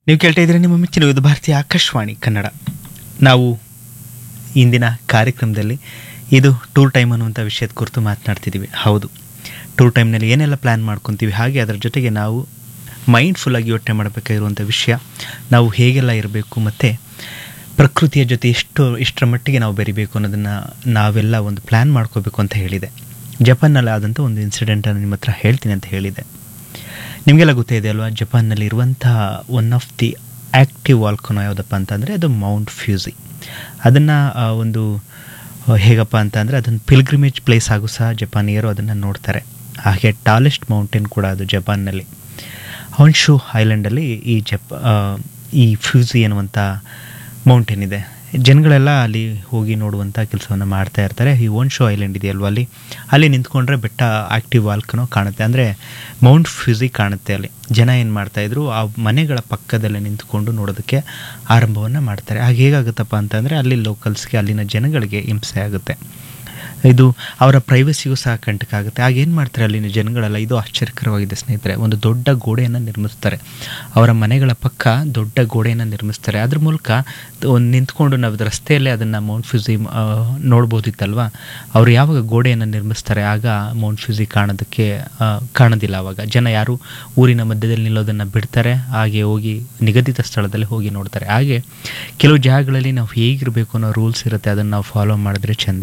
ನೀವು ಕೇಳ್ತಾ ಇದ್ರೆ ನಿಮ್ಮ ಮೆಚ್ಚಿನ ವಿವಿಧ ಭಾರತೀಯ ಆಕಾಶವಾಣಿ ಕನ್ನಡ ನಾವು ಇಂದಿನ ಕಾರ್ಯಕ್ರಮದಲ್ಲಿ ಇದು ಟೂರ್ ಟೈಮ್ ಅನ್ನುವಂಥ ವಿಷಯದ ಕುರಿತು ಮಾತನಾಡ್ತಿದ್ದೀವಿ ಹೌದು ಟೂರ್ ಟೈಮ್ನಲ್ಲಿ ಏನೆಲ್ಲ ಪ್ಲ್ಯಾನ್ ಮಾಡ್ಕೊತೀವಿ ಹಾಗೆ ಅದರ ಜೊತೆಗೆ ನಾವು ಮೈಂಡ್ಫುಲ್ಲಾಗಿ ಯೋಚನೆ ಮಾಡಬೇಕಾಗಿರುವಂಥ ವಿಷಯ ನಾವು ಹೇಗೆಲ್ಲ ಇರಬೇಕು ಮತ್ತು ಪ್ರಕೃತಿಯ ಜೊತೆ ಎಷ್ಟು ಎಷ್ಟರ ಮಟ್ಟಿಗೆ ನಾವು ಬೆರಿಬೇಕು ಅನ್ನೋದನ್ನು ನಾವೆಲ್ಲ ಒಂದು ಪ್ಲ್ಯಾನ್ ಮಾಡ್ಕೋಬೇಕು ಅಂತ ಹೇಳಿದೆ ಜಪಾನ್ನಲ್ಲಿ ಆದಂಥ ಒಂದು ಇನ್ಸಿಡೆಂಟನ್ನು ನಿಮ್ಮ ಹತ್ರ ಹೇಳ್ತೀನಿ ಅಂತ ಹೇಳಿದೆ ನಿಮಗೆಲ್ಲ ಗೊತ್ತಿದೆ ಅಲ್ವಾ ಜಪಾನ್ನಲ್ಲಿ ಇರುವಂತಹ one of the active volcano ಯಾವುದಪ್ಪ ಅಂತಂದರೆ ಅದು ಮೌಂಟ್ ಫ್ಯೂಸಿ ಅದನ್ನು ಒಂದು ಆ, ಹೇಗಪ್ಪ ಅಂತ ಅಂದರೆ ಅದನ್ನು ಪಿಲ್ಗ್ರಿಮೇಜ್ ಪ್ಲೇಸ್ ಆಗು ಸಹ ಜಪಾನಿಯರು ಅದನ್ನು ನೋಡ್ತಾರೆ ಹಾಗೆ ಟಾಲೆಸ್ಟ್ ಮೌಂಟೇನ್ ಕೂಡ ಅದು ಜಪಾನ್ನಲ್ಲಿ ಹೊನ್ಶು ಐಲ್ಯಾಂಡಲ್ಲಿ ಈ ಜಪ್ ಆ, ಈ ಫ್ಯೂಸಿ ಅನ್ನುವಂಥ ಮೌಂಟೇನ್ ಇದೆ ಜನಗಳೆಲ್ಲ ಅಲ್ಲಿ ಹೋಗಿ ನೋಡುವಂಥ ಕೆಲಸವನ್ನು ಮಾಡ್ತಾ ಇರ್ತಾರೆ ಈ ಓನ್ಶೋ ಐಲ್ಯಾಂಡ್ ಇದೆಯಲ್ವ ಅಲ್ಲಿ ಅಲ್ಲಿ ನಿಂತ್ಕೊಂಡ್ರೆ ಬೆಟ್ಟ ಆಕ್ಟಿವ್ ವಾಲ್ಕನೋ ಕಾಣುತ್ತೆ ಅಂದರೆ ಮೌಂಟ್ ಫ್ಯೂಸಿ ಕಾಣುತ್ತೆ ಅಲ್ಲಿ ಜನ ಏನು ಮಾಡ್ತಾಯಿದ್ರು ಆ ಮನೆಗಳ ಪಕ್ಕದಲ್ಲೇ ನಿಂತ್ಕೊಂಡು ನೋಡೋದಕ್ಕೆ ಆರಂಭವನ್ನು ಮಾಡ್ತಾರೆ ಹಾಗೆ ಹೇಗಾಗುತ್ತಪ್ಪ ಅಂತಂದರೆ ಅಲ್ಲಿ ಲೋಕಲ್ಸ್ಗೆ ಅಲ್ಲಿನ ಜನಗಳಿಗೆ ಹಿಂಸೆ ಆಗುತ್ತೆ ಇದು ಅವರ ಪ್ರೈವಸಿಗೂ ಸಹ ಕಂಟಕ ಆಗುತ್ತೆ ಆಗ ಏನು ಮಾಡ್ತಾರೆ ಅಲ್ಲಿನ ಜನಗಳೆಲ್ಲ ಇದು ಆಶ್ಚರ್ಯಕರವಾಗಿದೆ ಸ್ನೇಹಿತರೆ ಒಂದು ದೊಡ್ಡ ಗೋಡೆಯನ್ನು ನಿರ್ಮಿಸ್ತಾರೆ ಅವರ ಮನೆಗಳ ಪಕ್ಕ ದೊಡ್ಡ ಗೋಡೆಯನ್ನು ನಿರ್ಮಿಸ್ತಾರೆ ಅದ್ರ ಮೂಲಕ ಒಂದು ನಿಂತ್ಕೊಂಡು ನಾವು ರಸ್ತೆಯಲ್ಲೇ ಅದನ್ನು ಮೌಂಟ್ ಫ್ಯೂಸಿ ಆ, ನೋಡ್ಬೋದಿತ್ತಲ್ವ ಅವರು ಯಾವಾಗ ಗೋಡೆಯನ್ನು ನಿರ್ಮಿಸ್ತಾರೆ ಆಗ ಮೌಂಟ್ ಫ್ಯೂಸಿ ಕಾಣೋದಕ್ಕೆ ಆ, ಕಾಣೋದಿಲ್ಲ ಆವಾಗ ಜನ ಯಾರು ಊರಿನ ಮಧ್ಯದಲ್ಲಿ ನಿಲ್ಲೋದನ್ನು ಬಿಡ್ತಾರೆ ಹಾಗೆ ಹೋಗಿ ನಿಗದಿತ ಸ್ಥಳದಲ್ಲಿ ಹೋಗಿ ನೋಡ್ತಾರೆ ಹಾಗೆ ಕೆಲವು ಜಾಗಗಳಲ್ಲಿ ನಾವು ಹೇಗಿರಬೇಕು ಅನ್ನೋ ರೂಲ್ಸ್ ಇರುತ್ತೆ ಅದನ್ನು ನಾವು ಫಾಲೋ ಮಾಡಿದ್ರೆ ಚೆಂದ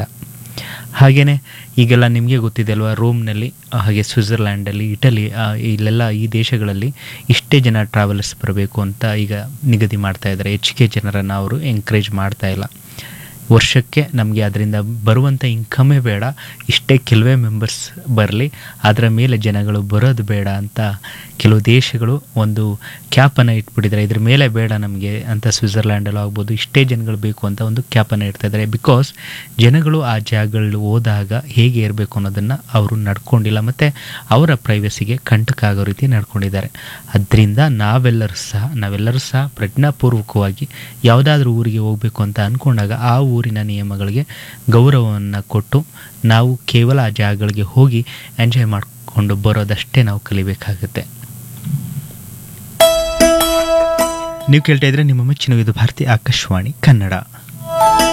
ಹಾಗೆಯೇ ಈಗೆಲ್ಲ ನಿಮಗೆ ಗೊತ್ತಿದೆ ಅಲ್ವಾ ರೋಮ್ನಲ್ಲಿ ಆ, ಹಾಗೆ ಸ್ವಿಟ್ಜರ್ಲ್ಯಾಂಡಲ್ಲಿ ಇಟಲಿ ಆ, ಇಲ್ಲೆಲ್ಲ ಈ ದೇಶಗಳಲ್ಲಿ ಇಷ್ಟೇ ಜನ ಟ್ರಾವೆಲರ್ಸ್ ಬರಬೇಕು ಅಂತ ಈಗ ನಿಗದಿ ಮಾಡ್ತಾ ಇದ್ದಾರೆ ಹೆಚ್ಚಿಗೆ ಜನರನ್ನು ಅವರು ಎಂಕರೇಜ್ ಮಾಡ್ತಾ ಇಲ್ಲ ವರ್ಷಕ್ಕೆ ನಮಗೆ ಅದರಿಂದ ಬರುವಂಥ ಇನ್ಕಮೇ ಬೇಡ ಇಷ್ಟೇ ಕೆಲವೇ ಮೆಂಬರ್ಸ್ ಬರಲಿ ಅದರ ಮೇಲೆ ಜನಗಳು ಬರೋದು ಬೇಡ ಅಂತ ಕೆಲವು ದೇಶಗಳು ಒಂದು ಕ್ಯಾಪನ್ನು ಇಟ್ಬಿಟ್ಟಿದ್ದಾರೆ ಇದ್ರ ಮೇಲೆ ಬೇಡ ನಮಗೆ ಅಂತ ಸ್ವಿಟ್ಜರ್ಲ್ಯಾಂಡಲ್ಲೂ ಆಗ್ಬೋದು ಇಷ್ಟೇ ಜನಗಳು ಬೇಕು ಅಂತ ಒಂದು ಕ್ಯಾಪನ್ನು ಇಡ್ತಾ ಇದ್ದಾರೆ ಬಿಕಾಸ್ ಜನಗಳು ಆ ಜಾಗಗಳು ಹೋದಾಗ ಹೇಗೆ ಇರಬೇಕು ಅನ್ನೋದನ್ನು ಅವರು ನಡ್ಕೊಂಡಿಲ್ಲ ಮತ್ತು ಅವರ ಪ್ರೈವಸಿಗೆ ಕಂಟಕ ಆಗೋ ರೀತಿ ನಡ್ಕೊಂಡಿದ್ದಾರೆ ಅದರಿಂದ ನಾವೆಲ್ಲರೂ ಸಹ ನಾವೆಲ್ಲರೂ ಸಹ ಪ್ರಜ್ಞಾಪೂರ್ವಕವಾಗಿ ಯಾವುದಾದ್ರೂ ಊರಿಗೆ ಹೋಗಬೇಕು ಅಂತ ಅಂದ್ಕೊಂಡಾಗ ಆ ಊರಿನ ನಿಯಮಗಳಿಗೆ ಗೌರವವನ್ನು ಕೊಟ್ಟು ನಾವು ಕೇವಲ ಆ ಜಾಗಗಳಿಗೆ ಹೋಗಿ ಎಂಜಾಯ್ ಮಾಡಿಕೊಂಡು ಬರೋದಷ್ಟೇ ನಾವು ಕಲಿಬೇಕಾಗುತ್ತೆ ನೀವು ಕೇಳ್ತಾ ಇದ್ರೆ ನಿಮ್ಮ ಮೆಚ್ಚಿನ ಇದು ಭಾರತಿ ಆಕಾಶವಾಣಿ ಕನ್ನಡ